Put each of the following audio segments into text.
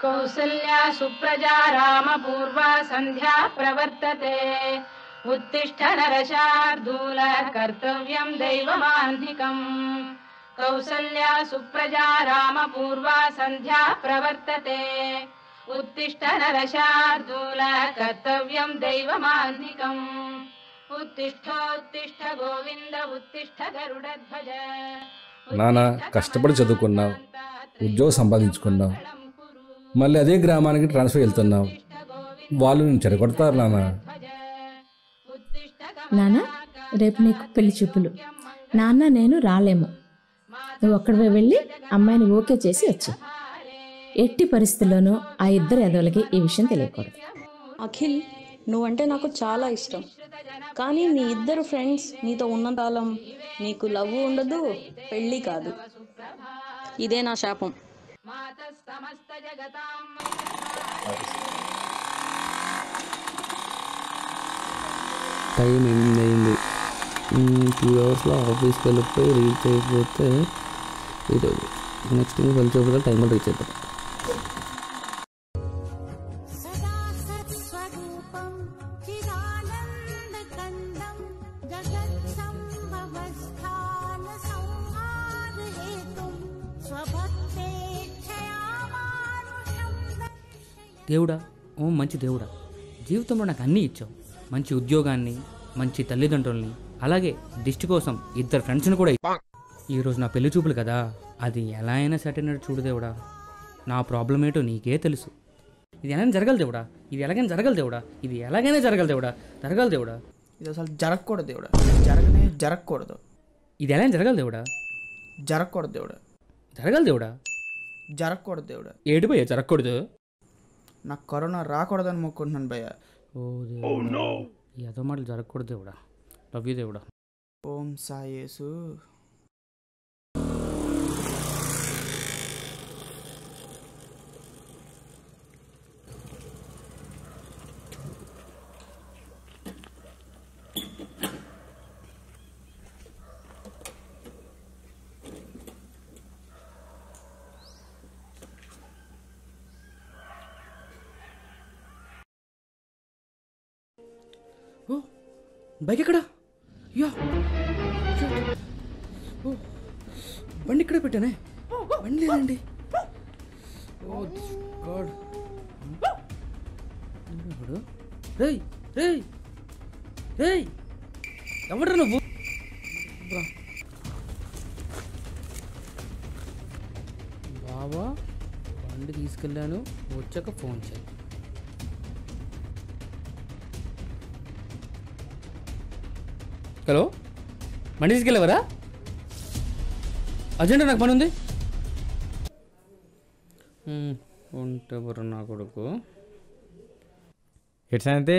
कौसल्या सुप्रजा रामपूर्वा सन्ध्या प्रवर्तते उत्तिष्ठ नरशार्दूल कर्तव्यं दैवमाह्निकम् कौसल्या सुप्रजा रामपूर्वा सन्ध्या प्रवर्तते उत्तिष्ठ नरशार्दूल कर्तव्यं दैवमाह्निकम् उत्तिष्ठोत्तिष्ठ गोविन्द उत्तिष्ठ गरुडध्वज నాన్న కష్టపడి చదువుకున్నావు ఉద్యోగం సంపాదించుకున్నావు మళ్ళీ అదే గ్రామానికి ట్రాన్స్ఫర్ వెళ్తున్నావు వాళ్ళు నేను చెడగొడతారు నాన్న నాన్న రేపు నీకు పెళ్లి చూపులు నాన్న నేను రాలేము నువ్వు ఒక్కడివే వెళ్ళి అమ్మాయిని ఓకే చేసి వచ్చు ఎట్టి పరిస్థితుల్లోనూ ఆ ఇద్దరు ఎదవలకి ఈ విషయం తెలియకూడదు అఖిల్ నువ్వంటే నాకు చాలా ఇష్టం కానీ నీ ఇద్దరు ఫ్రెండ్స్ నీతో ఉన్నకాలం నీకు లవ్ ఉండదు పెళ్ళి కాదు ఇదే నా శాపం టైం ఎనిమిది అయింది టూ అవర్స్లో ఆఫీస్కి వెళ్ళిపోయి రీచ్ అయిపోతే ఈరోజు నెక్స్ట్ ఇంకా వెళ్ళి చూపుగా టైం కూడా రీచ్ అయిపోతాం सदा सत्स्वरूपं चिदानन्दकन्दं जगत्सम्भवस्थानसंहारहेतुं स्वभक्तेच्छया मानुषं दर्शय దేవుడా ఓ మంచి దేవుడా జీవితంలో నాకు అన్నీ ఇచ్చావు మంచి ఉద్యోగాన్ని మంచి తల్లిదండ్రుల్ని అలాగే దిష్టి కోసం ఇద్దరు ఫ్రెండ్స్ని కూడా ఇచ్చావు. ఈరోజు నా పెళ్లి చూపులు కదా అది ఎలా అయినా సెట్ అయినట్టు చూడు దేవుడా నా ప్రాబ్లం ఏంటో నీకే తెలుసు ఇది ఎలా జరగదు దేవుడా ఇది ఎలాగైనా జరగదు దేవుడా ఇది ఎలాగైనా జరగదు దేవుడా జరగదు దేవుడా ఇది అసలు జరగకూడదు దేవుడా జరగనే జరగకూడదు ఇది ఎలా జరగదు దేవుడా జరగకూడదు దేవుడా జరగదు దేవుడా జరగకూడదు దేవుడా ఏడు భయ్య జరగకూడదు నాకు కరోనా రాకూడదని మొక్కుంటున్నాను భయ్య ఓ దేవుడా ఈ అదో మాటలు జరగకూడదు దేవుడా లవ్ యూ దేవుడా ఓం సాయేసు ఓ బైక్ ఎక్కడా యా షిట్. ఓ బండి ఇక్కడ పెట్టానే బండి లేదండి ఓ గాడ్ ఎవడు రేయ్ రేయ్ రేయ్ ఎవడ్రా నువ్వు బ్రా. బావా బండి తీసుకెళ్ళాను వచ్చాక ఫోన్ చేయి హలో బండి తీసుకెళ్ళవరా అర్జెంట్ నాకు పని ఉంది మ్మ్, ఉంటే బుర్ర నా కొడుకు ఎట్సంతే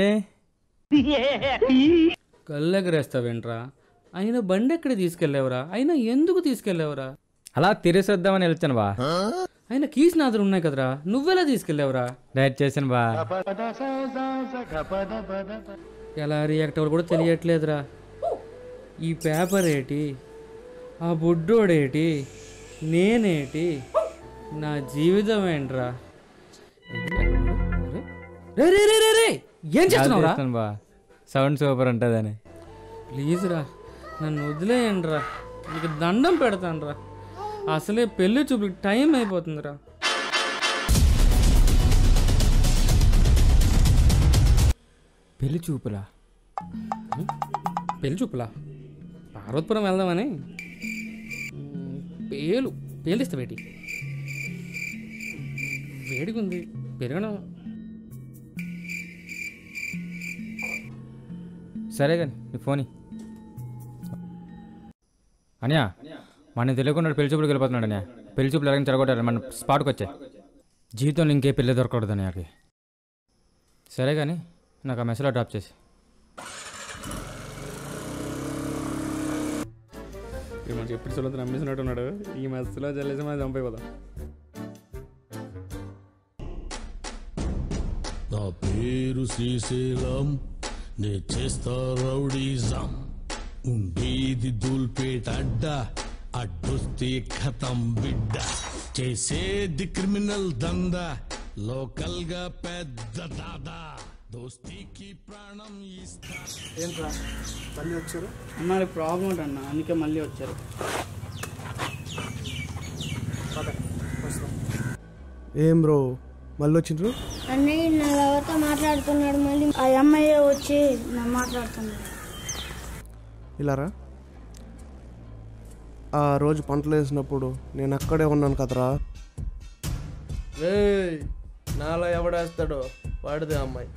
కళ్ళెగరేస్తావేంట్రా అయినా బండి ఎక్కడ తీసుకెళ్ళావురా అయినా ఎందుకు తీసుకెళ్ళావురా అలా తిరిసొద్దామని వెళ్తాను బా అయినా కీస్ నా దగ్గర ఉన్నాయి కదరా నువ్వెలా తీసుకెళ్ళావురా డైట్ చేశాను బా ఎలా రియాక్ట్ అవ్వాలి కూడా తెలియట్లేదురా ఈ పేపర్ ఏటి ఆ బుడ్డోడేటి నేనేటి నా జీవితం ఏంట్రా రే రే రే రే రే ఏం చేస్తున్నావురా చేస్తాను బా సౌండ్ సూపర్ ఉంటుందని ప్లీజ్ రా నన్ను వదిలేయండి రా నీకు దండం పెడతాను రా అసలే పెళ్లి చూపులకి టైం అయిపోతుందిరా పెళ్లి చూపులా పెళ్లి చూపులా పార్వతపురం వెళ్దామని మ్, పేలు పేలు ఇస్తా వేటి వేడిగా ఉంది పెరగడం సరే కానీ నీ ఫోన్ ఇ. అనియా మన తెలియకుండా పెళ్లి చూపులకు వెళ్ళిపోతున్నాడు అనియా పెళ్లి చూపులు ఎలాగైనా చెడగొట్టారు మన స్పాట్కి వచ్చాయి జీవితంలో ఇంకే పెళ్ళి దొరకకూడదు అనియాకి సరే కానీ నాకు ఆ మెసేజ్లో డ్రాప్ చేసి మనకి ఎప్పుడు చూడదు నమ్మేసినట్టు ఉన్నాడు ఈ మధ్యలో జల్లేసి మనం చంపైపోదాం నా పేరు శ్రీశైలం నే చేస్తా రౌడీజం ఉండేది దూల్పేట అడ్డ అడ్డొస్తే ఖతం బిడ్డ చేసేది క్రిమినల్ దంద లోకల్ గా పెద్ద దాదా దోస్తీకి ప్రాణం ఇస్తా ఏంట్రా మళ్ళీ వచ్చారు అన్నది ప్రాబ్లం ఏంటి అన్న అందుకే మళ్ళీ వచ్చారు ఏం బ్రో మళ్ళీ వచ్చిండ్రు అన్నయ్య నా ఎవరితో మాట్లాడుతున్నాడు మళ్ళీ ఆ అమ్మాయి వచ్చి నా మాట్లాడుతున్నాడు ఇలారా ఆ రోజు పంటలు వేసినప్పుడు నేను అక్కడే ఉన్నాను కదరా రే నాలో ఎవడేస్తాడో వాడిదే అమ్మాయి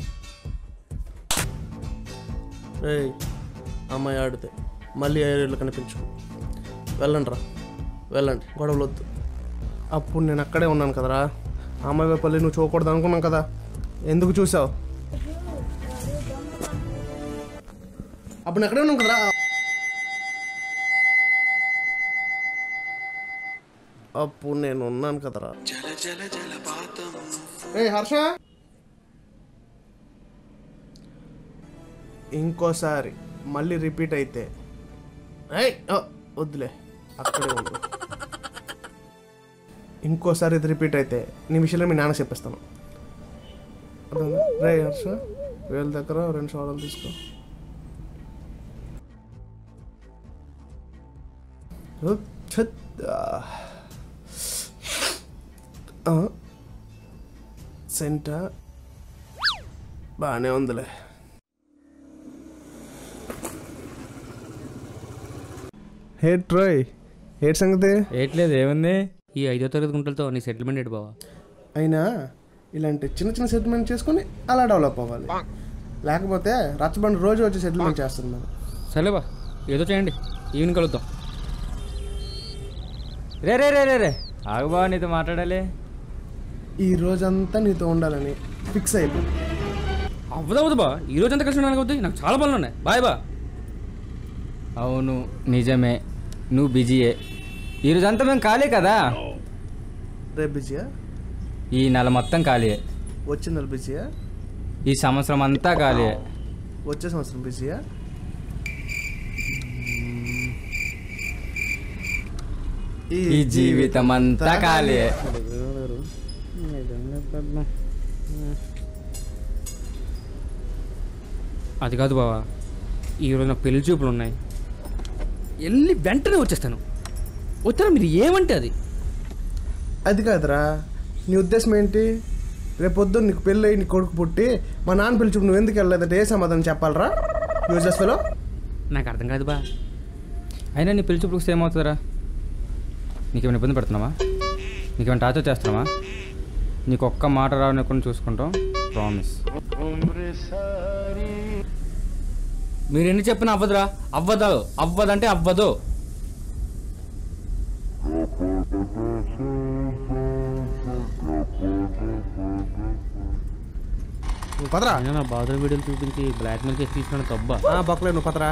రే అమ్మాయి ఆడితే మళ్ళీ ఏరియాలో కనిపించు వెళ్ళండి రా వెళ్ళండి గొడవలు వద్దు అప్పుడు నేను అక్కడే ఉన్నాను కదరా ఆ అమ్మాయి వైపు వెళ్ళి నువ్వు చూడకూడదు అనుకున్నాం కదా ఎందుకు చూసావు అప్పుడు నేను అక్కడే ఉన్నాను కదరా అప్పుడు నేను ఉన్నాను కదరా ఏ హర్ష ఇంకోసారి మళ్ళీ రిపీట్ అయితే ఏయ్, ఓ, వద్దులే అక్కడే ఉండు ఇంకోసారి ఇది రిపీట్ అయితే నీ విషయంలో మీ నాన్న చెప్పేస్తాను అర్థమైందా? రే హర్ష వేల దగ్గర రెండు సోడాలు తీసుకో ఉప్, ఛత్, ఆ. ఆ. సెంట బాగానే ఉందిలే హే ట్రోయ్ ఏటి సంగతి ఏట్లేదు ఏముంది ఈ ఐదో తరగతి గుంటలతో నీ సెటిల్మెంట్ ఏంటి బావా అయినా ఇలాంటి చిన్న చిన్న సెటిల్మెంట్ చేసుకుని అలా డెవలప్ అవ్వాలి లేకపోతే రచ్చబండి రోజు వచ్చి సెటిల్మెంట్ చేస్తుంది మరి సరే బా ఏదో చేయండి ఈవినింగ్ కలుద్దాం రే రే రే రే రే ఆగుబా నీతో మాట్లాడాలి ఈ రోజంతా నీతో ఉండాలని ఫిక్స్ అయిపోయింది అవ్వదవ్వదు బా ఈ రోజు అంతా కలిసి ఉండడానికి అవుతుంది నాకు చాలా పనులు ఉన్నాయి బాయ్ బా అవును నిజమే నువ్వు బిజీయే ఈరోజంతా మేము ఖాళీ కదా రేపు బిజీయా ఈ నెల మొత్తం ఖాళీయే వచ్చే నెల బిజీయా ఈ సంవత్సరం అంతా ఖాళీయే వచ్చే సంవత్సరం బిజీయా ఈ జీవితం అంతా ఖాళీయే అది కాదు బావా ఈరోజు నా పెళ్లి చూపులు ఉన్నాయి వెళ్ళి వెంటనే వచ్చేస్తాను వచ్చారా మీరు ఏమంటే అది అది కాదురా నీ ఉద్దేశం ఏంటి రేపు పొద్దున్న నీకు పెళ్ళి నీ కొడుకు పుట్టి మా నాన్న పిలిచి నువ్వు ఎందుకు వెళ్ళలేదంటే ఏ సమాధానం చెప్పాలరా యూజెస్ ఫెలో నాకు అర్థం కాదు బా అయినా నీ పిలిచి చూపులకు సేమ్ అవుతుందిరా నీకేమైనా ఇబ్బంది పెడుతున్నావా నీకేమైనా టార్చర్ చేస్తున్నావా నీకు ఒక్క మాట రావకుండా చూసుకుంటాం ప్రామిస్ మీరు ఎన్ని చెప్పినా అవ్వదురా అవ్వదు అవ్వదంటే అవ్వదు నువ్వు పదరా అయినా నా బాధల వీడియోలు చూపించి బ్లాక్మెయిల్ చేసి తీసుకున్న తబ్బా ఆ, బొక్కలే నువ్వు పదరా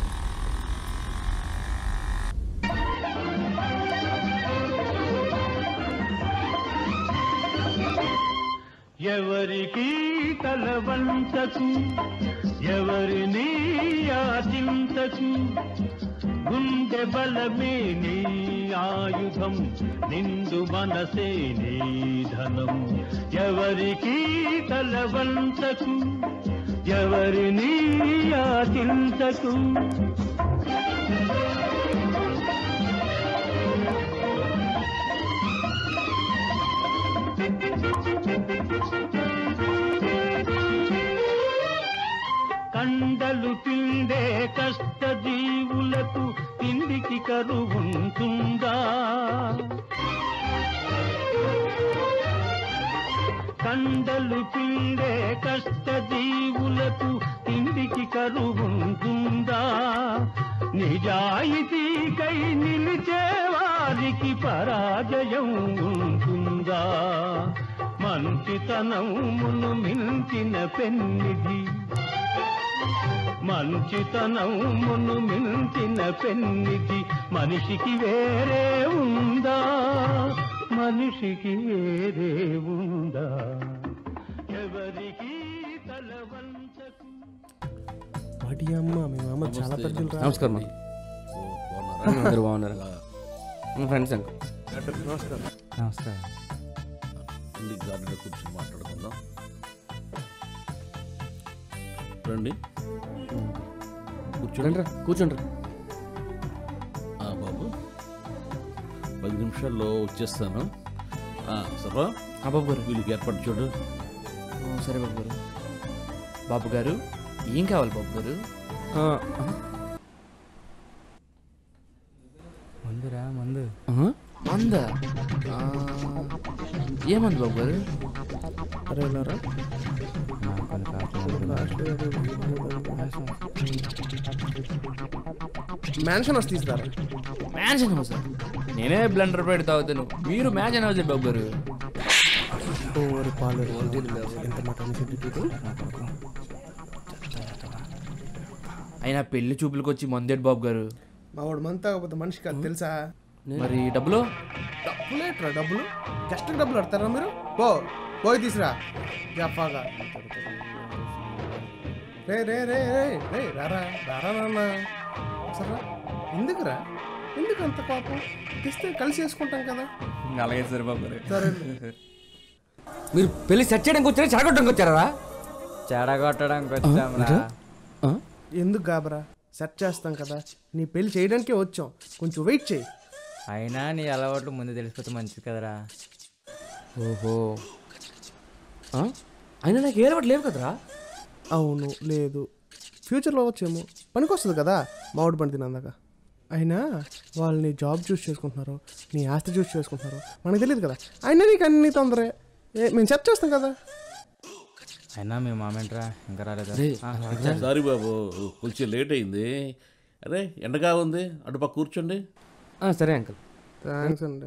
ఎవరికి తల వంచకు ఎవరిని యాచించకు గుండె బలమే నీ ఆయుధం నిండు మనసే నీ ధనం ఎవరికి తల వంచకు ఎవరిని యాచించకు కండలు తిండే కష్ట జీవులకు తిండికి కరువుంటుందా కండలు పిండే కష్ట జీవులకు తిండికి కరువుంటుందా నిజాయితీకై నిలిచే వారికి పరాజయం ఉంటుందా మంచితనమును మించిన పెన్నిధి మంచితనమును మించిన పెన్నిధి మనిషికి వేరే ఉందా మనిషికి వేరే ఉందా ఎవరికి తల వంచకు వాటి అమ్మ మీ మామ చాలా పెద్దలు రా నమస్కారం అమ్మా. అందరూ బాగున్నారు మా ఫ్రెండ్స్ అంకుల్ నమస్కారం నమస్కారం రండి గార్డెన్లో కూర్చొని మాట్లాడుకుందాం రండి కూర్చోండి రండి కూర్చోండి ఆ, బాబు పది నిమిషాల్లో వచ్చేస్తాను ఆ, సర్వా బాబు గారు వీళ్ళకి ఏర్పాటు చూడు ఓ, సరే బాబు గారు బాబు గారు ఏం కావాలి బాబు గారు మందురా మందు మంద ఏమంది బాబు గారు అరే వెళ్ళారా మ్యాన్షన్ వస్తే తీసుకురారా మ్యాన్షన్ హౌస్ నేనే బ్లెండర్ పెట్టి తాగుతాను మీరు మ్యాన్షన్ హౌస్ బాబు గారు ఓరి పాలు ఎంత మాట అనేసి అయినా పెళ్లి చూపులకు వచ్చి మందేడు బాబు గారు మా వాడు మంత కాకపోతే మనిషి కాదు తెలుసా మరి డబ్బులు డబ్బులేట్రా డబ్బులు జస్ట్ డబ్బులు ఆడతారా మీరు పో పోయి తీసురా జఫాగా రే రే రే రే రే రారా రారా నాన్న సరే ఎందుకురా ఎందుకు అంత కోపం తెస్తే కలిసి వేసుకుంటాం కదా అలాగే సరే బాబు గారు సరే మీరు పెళ్లి సెట్ చేయడానికి వచ్చారా చెడగొట్టడానికి వచ్చారా చెడగొట్టడానికి వచ్చాంరా ఎందుకు గాబరా సెట్ చేస్తాం కదా నీ పెళ్లి చేయడానికే వచ్చాం కొంచెం వెయిట్ చేయి అయినా నీ అలవాట్లు ముందు తెలిసిపోతే మంచిది కదరా ఓహో ఆ? అయినా నాకు ఏ అలవాటు లేవు కదరా అవును లేదు ఫ్యూచర్లో వచ్చేమో పనికొస్తుంది కదా మామిడి పండు తినందాక అయినా వాళ్ళు నీ జాబ్ చూస్ చేసుకుంటున్నారు నీ ఆస్తి చూస్ చేసుకుంటున్నారు మనకు తెలియదు కదా అయినా నీకు అన్ని తొందరే ఏ, మేము సెట్ చేస్తాం కదా అయినా మీ మామేంట్రా ఇంకా రాలేదా రే, ఆ, రాజా. సారీ బాబు కొంచెం లేట్ అయింది అరే ఎండగా ఉంది అటుపక్క కూర్చోండి ఆ, సరే అంకుల్ థ్యాంక్స్ అండి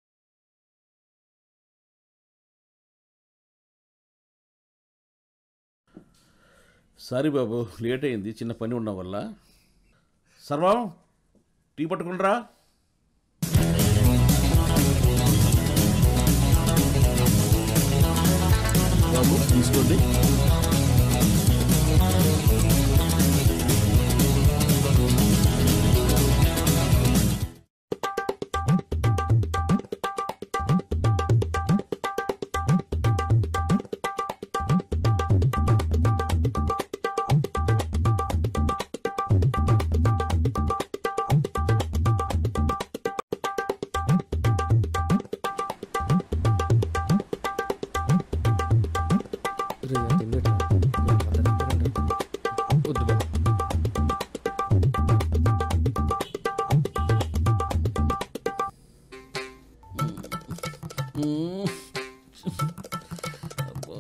సారీ బాబు లేట్ అయింది చిన్న పని ఉండడం వల్ల సర్వం టీ పట్టుకుంటారా బాబు తీసుకోండి రే, అది తిండి పెట్టు. వద్దు బాబు మ్మ్. అబ్బా.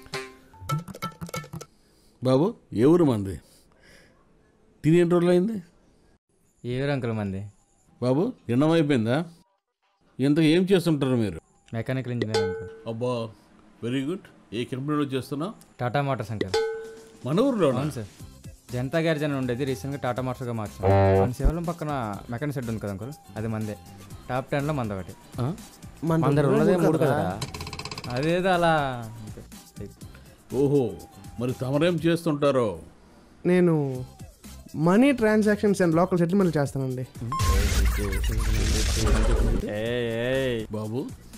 బాబు ఏ ఊరు మంది తిని ఎన్ని రోజులు అయింది ఏ ఊరు అంకుల్ మంది బాబు తినడం అయిపోయిందా ఇంత ఏం చేస్తుంటారు మీరు మెకానికల్ ఇంజనీర్ అంకుల్ అబ్బా వెరీ గుడ్ ఏ కంపెనీలో చేస్తున్నావు టాటా మోటార్స్ అంకుల్ మన ఊర్లో అవును సార్ జనతా గ్యారేజ్ అని ఉండేది రీసెంట్గా టాటా మోటార్స్గా మార్చాం మన శివలం పక్కన మెకానిక్ షెడ్ ఉంది కదా అంకుల్ అది మందే టాప్ టెన్లో మంది ఒకటి మందరు ఉన్నదే మూడు కదరా అదేదో అలా ఓహో మరి తమరేం చేస్తుంటారో నేను money transactions and local settlement చేస్తానండి బాబు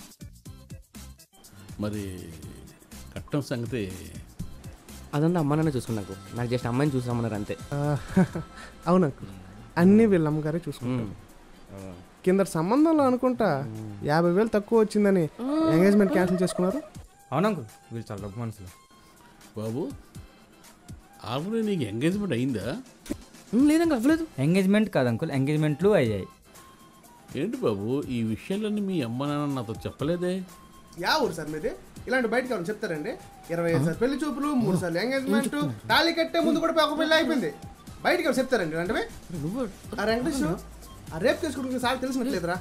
మరి కట్టం సంగతి అదంతా అమ్మ నాన్న చూసుకున్నాకు నాకు జస్ట్ అమ్మాయిని చూసి రమ్మన్నారు అంతే ఆ, అవును అంకుల్ అన్నీ వీళ్ళ అమ్మగారే చూసుకుంటారు కింద సంబంధంలో అనుకుంటా యాభై వేలు తక్కువ వచ్చిందని ఎంగేజ్మెంట్ క్యాన్సిల్ చేసుకున్నారు అవును అంకుల్ వీళ్ళు చాలా గొప్ప మనుషులు బాబు ఆల్రెడీ నీకు ఎంగేజ్మెంట్ అయిందా లేదంగా అవ్వలేదు ఎంగేజ్మెంట్ కాదు అంకుల్ ఎంగేజ్మెంట్లు అయ్యాయి ఏంటి బాబు ఈ విషయాలన్నీ మీ అమ్మ నాన్న నాతో చెప్పలేదే యా ఊరు సార్ మీది ఇలాంటి బయటకు ఎవరు చెప్తారండి ఇరవై ఐదు సార్లు పెళ్లి చూపులు మూడు సార్లు ఎంగేజ్మెంట్ తాళి కట్టే ముందు కూడా ఒక పెళ్లి అయిపోయింది బయటకు ఎవరు చెప్తారండి ఇలాంటివి ఆ వెంకటేష్ ఆ రేపు చేసుకుంటున్న సార్ తెలిసినట్లేదురా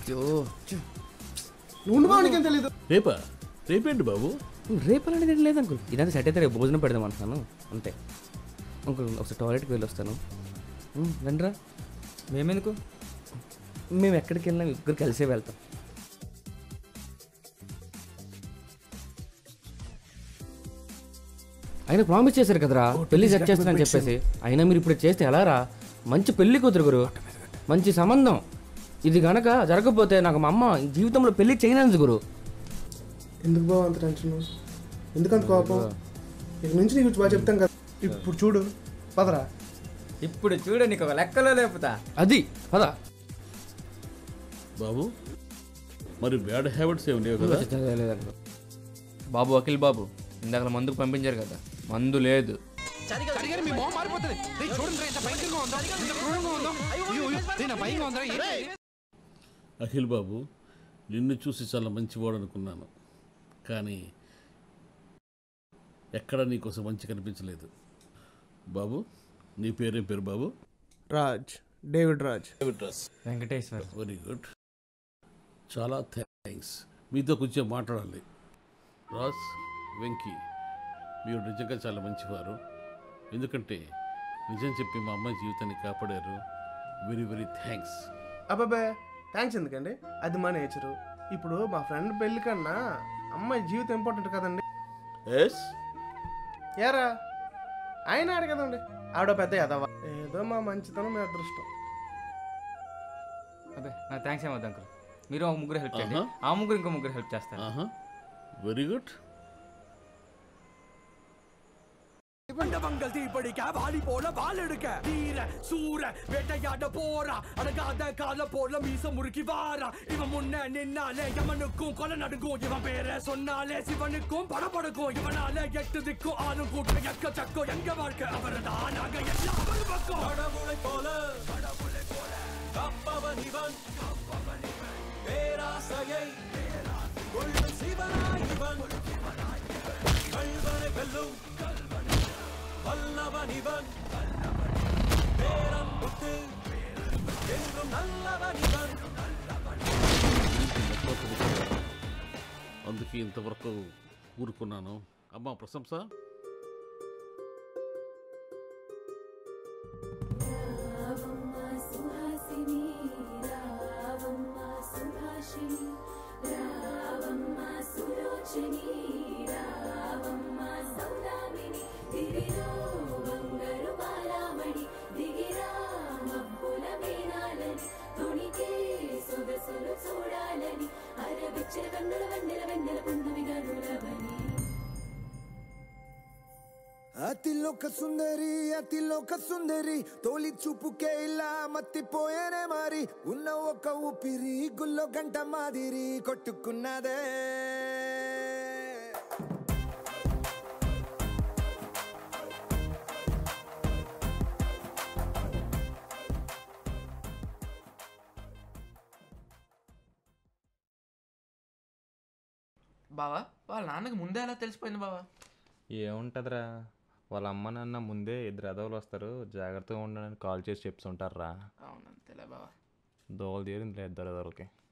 నువ్వు ఉండు బావ నీకేం తెలీదు రేపా రేపేంటి బాబు రేపు అలాంటిది ఏం లేదు అంకుల్ ఇదంతా సెట్ అయితే రేపు భోజనం పెడదాం అంటున్నాను అంతే అంకుల్ ఒకసారి టాయిలెట్కి వెళ్ళి వస్తాను ఉమ్, రండిరా మేమెందుకు మేము ఎక్కడికి వెళ్ళినా ఇద్దరు కలిసే వెళ్తాం ఆయన ప్రామిస్ చేశారు కదరా పెళ్లి సెట్ చేస్తానని చెప్పేసి అయినా మీరు ఇప్పుడు చేస్తే ఎలా రా మంచి పెళ్లి కూతురు గురు మంచి సంబంధం ఇది గనక జరగకపోతే నాకు మా అమ్మ జీవితంలో పెళ్లి చేయనందు గురు ఎందుకు బావ అంత టెన్షన్ ఎందుకు అంత కోపం ఇక నుంచి నీకు బాగా చెప్తాం కదా ఇప్పుడు చూడు పదరా ఇప్పుడు చూడు నీకు ఒక లెక్కలో లేపుతా అది పద బాబు మరి బ్యాడ్ హ్యాబిట్స్ ఏమి లేవు కదా బాబు అఖిల్ బాబు ఇందాక మందుకు పంపించారు కదా మందు లేదు అఖిల్ బాబు నిన్ను చూసి చాలా మంచివాడు అనుకున్నాను కానీ ఎక్కడ నీకోసం మంచి కనిపించలేదు బాబు నీ పేరేం పేరు బాబు Raj David Raj David Raj Venkateshwar very good చాలా థ్యాంక్స్ మీతో కొంచెం మాట్లాడాలి రాజ్ వెంకీ మీరు నిజంగా చాలా మంచివారు ఎందుకంటే నిజం చెప్పి మా అమ్మాయి జీవితాన్ని కాపాడారు వెరీ వెరీ థ్యాంక్స్ అబ్బాబే థ్యాంక్స్ ఎందుకండి అది మా నేచరు ఇప్పుడు మా ఫ్రెండ్ పెళ్లి కన్నా అమ్మాయి జీవితం ఇంపార్టెంట్ కదండి ఎస్ ఏరా ఆయన ఆడు కదండి ఆవిడ పెద్ద ఎదవ ఏదో మా మంచితనం మీ అదృష్టం అదే నా థ్యాంక్స్ ఏమవుతుంది అంకుల్ మీరు ఒక ముగ్గురు హెల్ప్ చేయండి ఆహా. ఆ ముగ్గురు ఇంకో ముగ్గురు హెల్ప్ చేస్తారు వెరీ గుడ్ மண்டபங்கள் தீப்படிக்க வாலி போல வால் எடுக்க வீர சூர வேட்டையாட போறா அடங்காத கால போல மீச முறுக்கி வாரா இவன் முன்ன நின்னாலே யமனுக்கும் கொலை நடுங்கும் இவன் பேர சொன்னாலே சிவனுக்கும் படபடுக்கும் இவனால எட்டு திக்கும் ஆளும் கூட்டம் எக்க சக்கம் எங்க வாழ்க்கை அவர்தான் நாங்க எல்லாம் ஒரு பக்கம் கடவுளை போல கடவுளை போல கப்பவன் இவன் கப்பவன் இவன் பேராசையை கொள்ளும் சிவனாய் இவன் கல்வனை வெல்லும் வல்லவன் இவன் பேரம் விட்டு என்றும் நல்லவன் இவன் అందుకే ఇంతవరకు ఊరుకున్నాను అమ్మ ప్రశంస సుహాసిని రావమ్మ సుభాషిణి రావమ్మ సులోచని రావమ్మ సౌదామిని దిగిరో బంగారు బాలామణి దిగిరా మబ్బుల మేనాలని తొణికే సొగసులు చూడాలని అరవిచ్చల కన్నుల వెన్నెల వెన్నెల పున్నమి గనులవని అతిలోక సుందరి అతిలోక సుందరి తోలి చూపుకే ఇలా మత్తిపోయేనే మరి ఉన్న ఒక ఊపిరి గుల్లో గంట మాదిరి కొట్టుకున్నదే బావా వాళ్ళ నాన్నకి ముందే ఎలా తెలిసిపోయింది బావా ఏముంటుందిరా వాళ్ళ అమ్మ నాన్న ముందే ఇద్దరు ఎదవలు వస్తారు జాగ్రత్తగా ఉండడానికి కాల్ చేసి చెప్తుంటారా అవును అంతేలే బావా దోవలు తీరింది ఇద్దరు ఎదవలకి